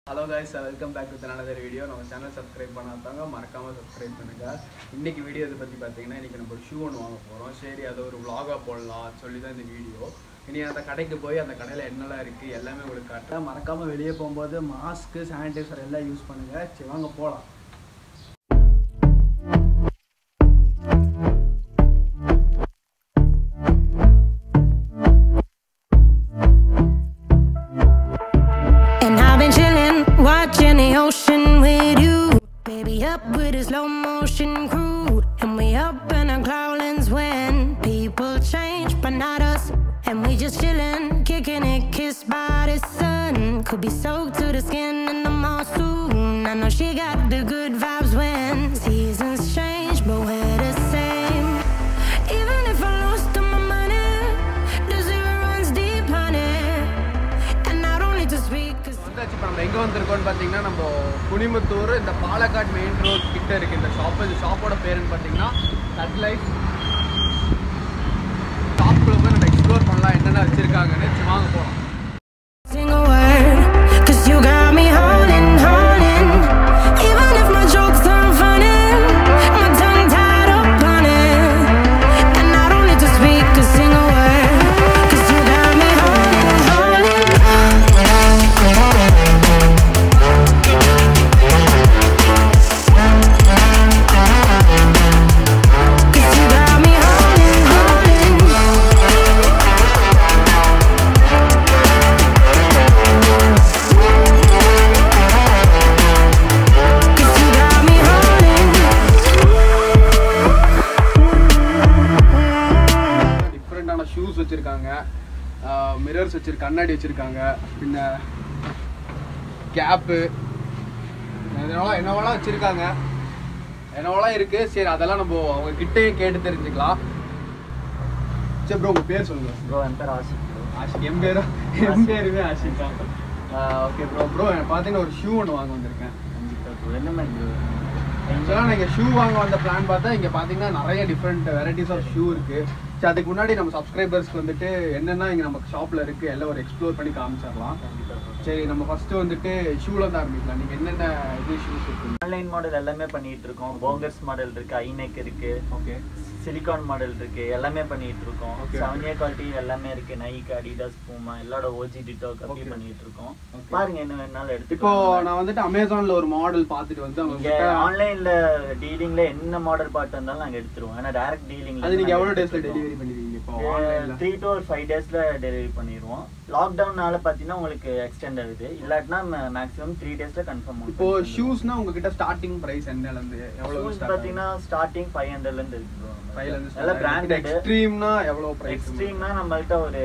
Hello guys welcome back with another video நம்ம channel subscribe பண்ணாதவங்க மறக்காம சப்ஸ்கிரைப் பண்ணுங்க இன்னைக்கு வீடியோ இதை பற்றி பார்த்தீங்கன்னா இன்னைக்கு நம்ம ஒரு ஷூ ஒன்று வாங்க போகிறோம் சரி அதை ஒரு vlog-ஆ போடலாம் சொல்லி தான் இந்த வீடியோ இனி அந்த கடைக்கு போய் அந்த கடையில் என்னெல்லாம் இருக்குது எல்லாமே உங்களுக்கு காட்டுறேன் மறக்காமல் வெளியே போகும்போது மாஸ்க்கு சானிடைசர் எல்லாம் யூஸ் பண்ணுங்க சரி வாங்க போகலாம் And I've been chillin', watching the ocean with you. Baby, up with a slow motion crew. And we up in our clouds when people change, but not us. And we just chillin', kicking it, kissed by the sun. Could be soaked to the skin in the mall soon. I know she got the good vibes when seasons change, but we're the same. Even if I lost all my money, the zero runs deep, honey. And I don't need to speak 'cause வந்தாச்சு இப்போ நம்ம எங்கே வந்திருக்கோம்னு பார்த்தீங்கன்னா நம்ம குனிமுத்தூர் இந்த Palakkad main road கிட்ட இருக்கு இந்த ஷாப் இந்த ஷாப்போட பேருன்னு பார்த்தீங்கன்னா சட் லைஃப் ஷாப்புக்குள்ள போய் நம்ம எக்ஸ்ப்ளோர் பண்ணலாம் என்னென்ன வச்சிருக்காங்கன்னு சரி, வாங்க போகலாம் single word. Cause you got me holding, holding. Even if my jokes aren't funny, my tongue tied up on it. And I don't need to speak a single word. Cause you got me holding, holding. Cause you got me holding, holding. Cause you got me holding. டிஃப்ரெண்டான shoes வச்சுருக்காங்க mirrors வச்சிருக்க கண்ணாடி வச்சுருக்காங்க பின்ன gap என்னவெல்லாம் என்னவெல்லாம் வச்சுருக்காங்க என்னவெல்லாம் இருக்குது சரி அதெல்லாம் நம்ம அவங்க கிட்டேயும் கேட்டு தெரிஞ்சுக்கலாம் சரி ப்ரோ உங்கள் பேர் சொல்லுங்கள் ப்ரோ என் பேர் ஆசிக் ப்ரோ ஆஷிக் என் பேரும் என் பேருமே ஆஷிக் தான் ஓகே ப்ரோ ப்ரோ பார்த்தீங்கன்னா ஒரு ஷூ ஒன்று வாங்க வந்திருக்கேன் கண்டிப்பாக ப்ரோ என்ன மாதிரி ப்ரோ ஆக்சுவலாக நீங்கள் ஷூ வாங்க வந்த பிளான் பார்த்தா இங்கே பார்த்தீங்கன்னா நிறைய டிஃப்ரெண்ட் வெரைட்டிஸ் ஆஃப் ஷூ இருக்குது சரி அதுக்கு முன்னாடி நம்ம சப்ஸ்கிரைபர்ஸ்க்கு வந்துட்டு என்னென்ன இங்கே நம்ம ஷாப்பில் இருக்குது எல்லாம் ஒரு எக்ஸ்ப்ளோர் பண்ணி காமிச்சிடலாம் கண்டிப்பாக ப்ரோ சரி நம்ம ஃபஸ்ட்டு வந்துட்டு ஷூவில் தான் ஆரம்பிக்கலாம் நீங்கள் என்னென்ன இது ஷூஸ் இருக்குது ஆன்லைன் மாடல் எல்லாமே பண்ணிட்டு இருக்கோம் போங்கர்ஸ் மாடல் இருக்கு ஐநெக் இருக்கு ஓகே சிலிகான் மாடல் இருக்கு எல்லாமே பண்ணிட்டு இருக்கோம் Okay. செவன் இயர் குவாலிட்டி எல்லாமே இருக்கு நைக் அடிடாஸ் பூமா எல்லாரோட ஓஜி டிட்டோ கப்பி Okay. பண்ணிட்டு இருக்கோம் Okay. பாருங்க என்ன வேணாலும் எடுத்து இப்போ நான் வந்துட்டு அமேசானில் ஒரு மாடல் பார்த்துட்டு வந்து அவங்க இங்க கிட்ட- ஆன்லைன்ல டீலிங்ல என்ன மாடல் பார்ட் இருந்தாலும் நாங்க எடுத்துருவோம் ஏன்னா டைரக்ட் டீலிங்ல அது நீங்கள் எவ்வளோ டேஸில் டெலிவரி பண்ணுவீங்க இப்போ ஆன்லைனில் த்ரீ டு ஒரு ஃபைவ் டேஸ்ல டெலிவரி பண்ணிடுவோம் லாக்டவுன்னால பாத்தீங்கன்னா உங்களுக்கு எக்ஸ்டெண்ட் ஆகுது இல்லாட்டினா மேக்ஸிமம் த்ரீ டேஸ்ல கன்ஃபார்ம் இப்போ ஷூஸ்னா உங்ககிட்ட ஸ்டார்டிங் பிரைஸ் என்னலேருந்து எவ்வளோ ஷூஸ் பாத்தீங்கன்னா ஸ்டார்டிங் ஃபைவ் ஹண்ட்ரட்ல இருந்து இருக்கு bro. ஃபைவ்லேருந்து எல்லாம் பிராண்டட் எக்ஸ்ட்ரீம்னா எவ்வளோ ப்ரைஸ் எக்ஸ்ட்ரீம்னா நம்மள்ட்ட ஒரு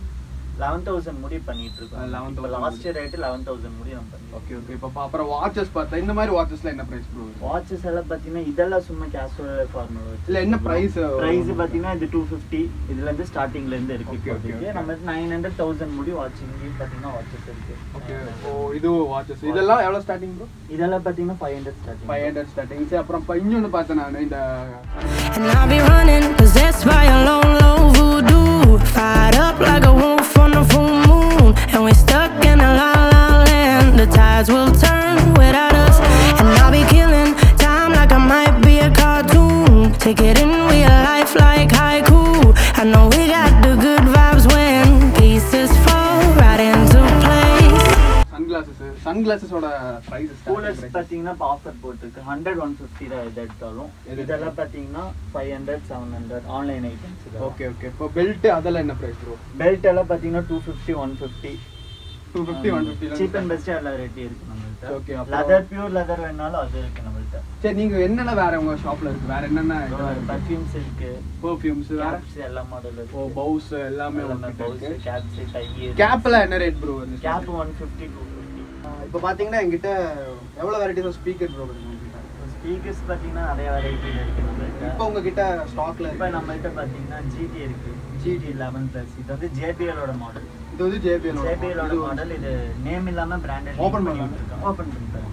லெவன் தௌசண்ட் முடி பண்ணிட்டு இருக்கோம் 11,000 இப்போ லாஸ்ட் ரேட் லெவன் தௌசண்ட் முடி நம்ம பண்ணிருக்கோம் ஓகே ஓகே இப்போ அப்புறம் வாட்சஸ் பார்த்தா இந்த மாதிரி வாட்சஸ்ல என்ன பிரைஸ் ப்ரோ வாட்சஸ் எல்லாம் பாத்தீங்கன்னா இதெல்லாம் சும்மா கேஷுவல் ஃபார்மல் இல்ல, என்ன price? பிரைஸ் பாத்தீங்கன்னா இது டூ ஃபிஃப்டி இதுல இருந்து ஸ்டார்டிங்ல இருந்து இருக்கு Okay, okay, இப்போதைக்கு okay. நம்ம நைன் ஹண்ட்ரட் தௌசண்ட் முடி வாட்ச் இங்கேயும் பாத்தீங்கன்னா வாட்சஸ் இருக்கு ஓகே ஓ இது வாட்சஸ் இதெல்லாம் எவ்வளோ ஸ்டார்டிங் ப்ரோ இதெல்லாம் பாத்தீங்கன்னா five hundred starting five hundred starting சரி அப்புறம் இப்போ இன்னொன்று பார்த்தேன் நான் இந்த And I'll be running, possessed by a low, low voodoo. Fired up like a wolf on the full moon. And we're stuck in a la la land. The tides will turn without us. And I'll be killing time like I might be a cartoon. Take it in real life like haiku. I know we got the good vibes when pieces fall right into place. Sunglasses சன்கிளாசஸோட price coolers பாத்தீங்கன்னா இப்போ offer போட்டிருக்கு hundred one fifty தான் எது எடுத்தாலும் எது இதெல்லாம் பாத்தீங்கன்னா five hundred seven hundred online items okay okay இப்போ பெல்ட் அதெல்லாம் என்ன ப்ரைஸ் ப்ரோ பெல்ட் எல்லாம் பாத்தீங்கன்னா two fifty one fifty two fifty one fifty cheap and best எல்லா ரேட்டும் இருக்கு Okay, நம்மள்ட்ட அப்புறம்- லெதர் பியூர் லெதர் வேணாலும் அது இருக்கு நம்மள்ட்ட சரி நீங்கள் என்னென்ன வேற உங்க ஷாப்ல இருக்கு வேற என்னென்ன பர்ஃப்யூம்ஸ் இருக்கு பர்ஃப்யூம்ஸ் வேற கேப்ஸ் எல்லா மாடல் ஓ இருக்கு பவுஸ் எல்லாமே எல்லாமே பவுஸ் கேப்ஸ் டை கேப்ல என்ன ரேட் ப்ரோ வருது cap one fifty two fifty இப்போ பார்த்தீங்கன்னா என்கிட்ட எவ்வளோ வெரைட்டிஸ் ஆஃப் ஸ்பீக்கர் ப்ரோ இருக்கு உங்ககிட்ட ஸ்பீக்கர்ஸ் பாத்தீங்கன்னா நிறைய வெரைட்டி இருக்கு நம்மள்ட்ட இப்போ உங்ககிட்ட ஸ்டாக்ல இப்போ நம்மள்ட்ட பாத்தீங்கன்னா ஜிடி இருக்கு ஜிடி லெவன் ப்ளஸ் இது வந்து ஜேபிஎலோட மாடல் இது வந்து ஜேபிஎல் ஜேபிஎலோட மாடல் இது நேம் இல்லாம பிராண்டட் Open பண்ணலாம். ஓபன் பண்ணி தரோம்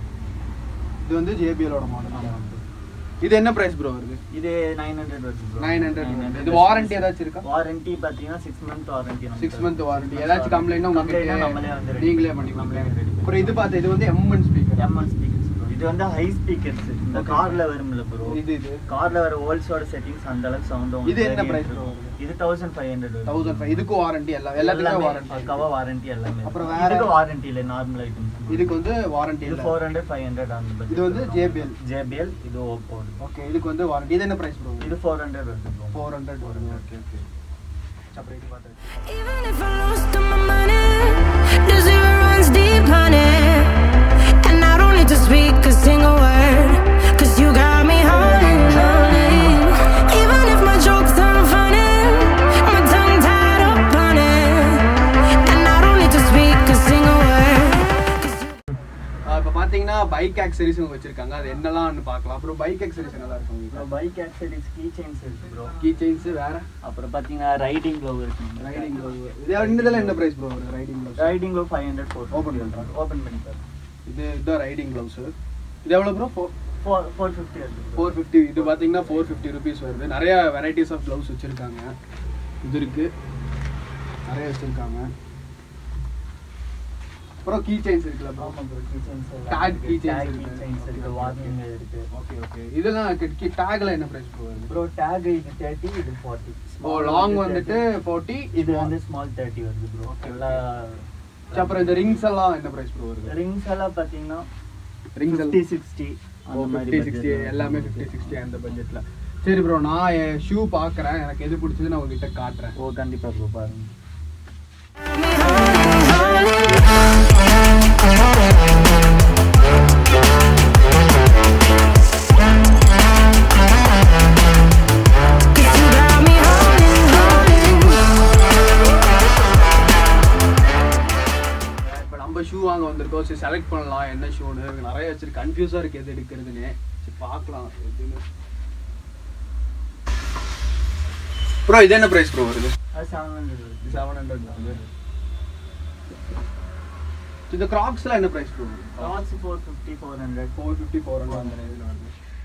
இது வந்து ஜேபிஎலோட மாடல் இது என்ன பிரைஸ் ப்ரோ வருது இது நைன் ஹண்ட்ரட் வருது நைன் ஹண்ட்ரட் இது வாரண்டி ஏதாச்சும் இருக்கா வாரண்டி பாத்தீங்கன்னா six month warranty six month warranty ஏதாச்சும் கம்ப்ளைண்ட் நம்மளே வந்து உங்களுக்கு நீங்களே பண்ணிக்கலாம் நம்மளே ரெடி அப்புறம் இது பார்த்து இது வந்து MN speaker ML speakers bro இது வந்து ஹை ஸ்பீக்கர்ஸ் இந்த Okay. கார்ல வரும்ல ப்ரோ இது இது கார்ல வர ஹோல்ஸோட செட்டிங்ஸ் அந்த அளவுக்கு சவுண்ட் இது என்ன price bro? இது thousand five hundred thousand five இதுக்கும் வாரண்டி எல்லாம் எல்லாத்துக்கும் வாரண்டி கவ வாரண்டி எல்லாமே அப்புறம் அப்புறம் வேற- இதுக்கு வாரண்டி இல்ல நார்மல் ஐட்டம்ஸ் இதுக்கு வந்து வாரண்டி இது இல்லை ஃபோர் ஹண்ட்ரட் ஃபைவ் ஹண்ட்ரட் அந்த இது வந்து JBL. ஜேபிஎல் இது ஓப்போ ஓகே இதுக்கு வந்து வாரண்டி இது என்ன பிரைஸ் ப்ரோ இது ஃபோர் ஹண்ட்ரட் வருது bro. ஃபோர் ஹண்ட்ரட் வரும் ஓகே ஓகே அப்புறம் இது பார்த்து Even if I lost all my money, the zero runs deep, honey. And I don't need to speak a single word, cause you got me holding, holding. Even if my jokes aren't funny, my tongue tied up on it. And I don't need to speak a single word. 'cause you இப்போ பார்த்தீங்கன்னா bike ஆக்சரிஸ் வச்சிருக்காங்க அது என்னெல்லாம்னு பார்க்கலாம் அப்புறம் bike ஆக்சரிஸ் நல்லா இருக்கும் அப்புறம் bike accessories key chains இருக்கு ப்ரோ கீ செயின்ஸ் வேற அப்புறம் பாத்தீங்கன்னா ரைடிங் க்ளோவ் இருக்கு ரைடிங் க்ளோவ் இது இதெல்லாம் என்ன பிரைஸ் ப்ரோ வருது riding gloves riding glove five hundred four Open பண்றேன். ஓப்பன் பண்ணி பாரு இது இதுதான் ரைடிங் க்ளவுஸ் இது எவ்வளோ bro four four four fifty இருக்கு bro. ஃபோர் ஃபிஃப்டி இது பார்த்தீங்கன்னா ஃபோர் ஃபிஃப்டி ருபீஸ் வருது நிறைய வெரைட்டிஸ் ஆஃப் க்ளவுஸ் வச்சுருக்காங்க இது இருக்கு நிறைய வச்சுருக்காங்க அப்புறம் கீ செயின்ஸ் இருக்குல்ல ப்ரோ ஆமா bro key chains Tag key chains tag key இருக்கு. செயின்ஸ் இருக்கு Okay, வாக்கிங் okay. இருக்கு ஓகே ஓகே இதெல்லாம் கி டேக்ல என்ன ப்ரைஸ் ப்ரோ வருது ப்ரோ டேக் இது தேர்ட்டி இது ஃபார்ட்டி ஓ லாங் வந்துட்டு ஃபார்ட்டி இது வந்து ஸ்மால் தேர்ட்டி வருது ப்ரோ Okay, எல்லா அப்புறம் இந்த ரிங்ஸ் எல்லாம் என்ன ப்ரைஸ் ப்ரோ வருது ரிங்ஸ் எல்லாம் பாத்தீங்கன்னா ரிங்ஸ் ஃபிஃப்டி சிக்ஸ்டி அந்த மாதிரி ஃபிஃப்டி சிக்ஸ்டி எல்லாமே ஃபிஃப்டி சிக்ஸ்டி அந்த பட்ஜெட்டில் சரி ப்ரோ நான் என் ஷூ பார்க்குறேன் எனக்கு எது பிடிச்சது நான் உங்ககிட்ட காட்டுறேன் ஓ கண்டிப்பா ப்ரோ பாருங்க got me holding, holding. Cause you got me holding, holding. இப்போ நம்ம ஷூ வாங்க வந்திருக்கோம் சரி செலக்ட் பண்ணலாம் என்ன ஷூன்னு நிறைய வச்சிருக்கு கன்ஃபியூஸாக இருக்குது எது எடுக்கிறதுன்னு சரி பார்க்கலாம் எதுன்னு ப்ரோ இது என்ன ப்ரைஸ் ப்ரோ வருது அது செவன் ஹண்ட்ரட் வருது செவன் ஹண்ட்ரட் வருது இந்த கிராக்ஸ்லாம் என்ன ப்ரைஸ் ப்ரோ லாட்ஸ் four fifty four hundred four fifty four hundred அந்த ரேஞ்சில் வருது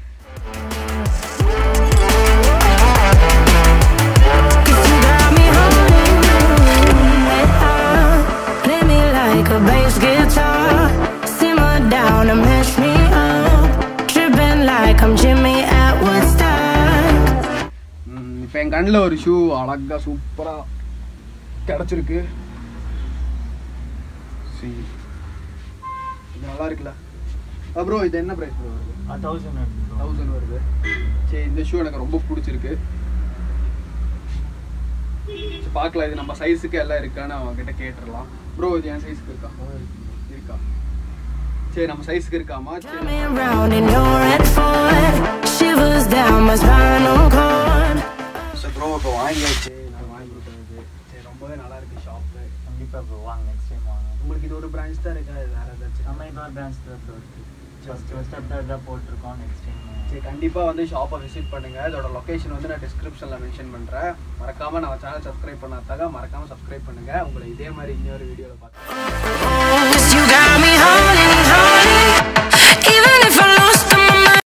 Cause you got me holding. Play me like a bass guitar. Simmer down and mash me up. Tripping like I'm Jimmy at Woodstock. இப்போ என் கண்ணில் ஒரு shoe அழகா சூப்பராக கிடச்சிருக்கு சரி இது நல்லா இருக்குல்ல ப்ரோ இது என்ன ப்ரைஸ் ப்ரோ வருது தௌசண்ட் வருது ப்ரோ தௌசண்ட் வருது சரி இந்த ஷூ எனக்கு ரொம்ப பிடிச்சிருக்கு சரி பார்க்கலாம் இது நம்ம சைஸுக்கு எல்லாம் இருக்கான்னு அவங்க கிட்ட கேட்டுடலாம் ப்ரோ இது என் சைஸுக்கு இருக்கா இருக்கா சரி நம்ம சைஸுக்கு இருக்காமா சரி Turn me around and you're at fault. Shivers down my spinal cord. சரி ப்ரோ இப்போ வாங்கியாச்சு நான் வாங்கி கொடுத்தது சரி ரொம்பவே நல்லா இருக்கு ஷாப்பு கண்டிப்பா ப்ரோ வாங்க நெக்ஸ்ட் டைம் வாங்க உங்களுக்கு இது ஒரு பிரான்ச் தான் இருக்கா இது வேற ஏதாச்சும் நம்ம இன்னொரு பிரான்ச் தான் ப்ரோ இருக்கு ஃபர்ஸ்ட் ஃபர்ஸ்ட் அப்படி தான் போட்டிருக்கோம் நெக்ஸ்ட் டைம் சரி கண்டிப்பாக வந்து ஷாப்பை விசிட் பண்ணுங்க இதோட லொகேஷன் வந்து நான் டிஸ்கிரிப்ஷனில் மென்ஷன் பண்ணுறேன் மறக்காம நம்ம சேனல் சப்ஸ்கிரைப் பண்ணாதாங்க மறக்காம சப்ஸ்கிரைப் பண்ணுங்க உங்களை இதே மாதிரி இன்னொரு வீடியோவில் பார்த்து Cause you got me holding.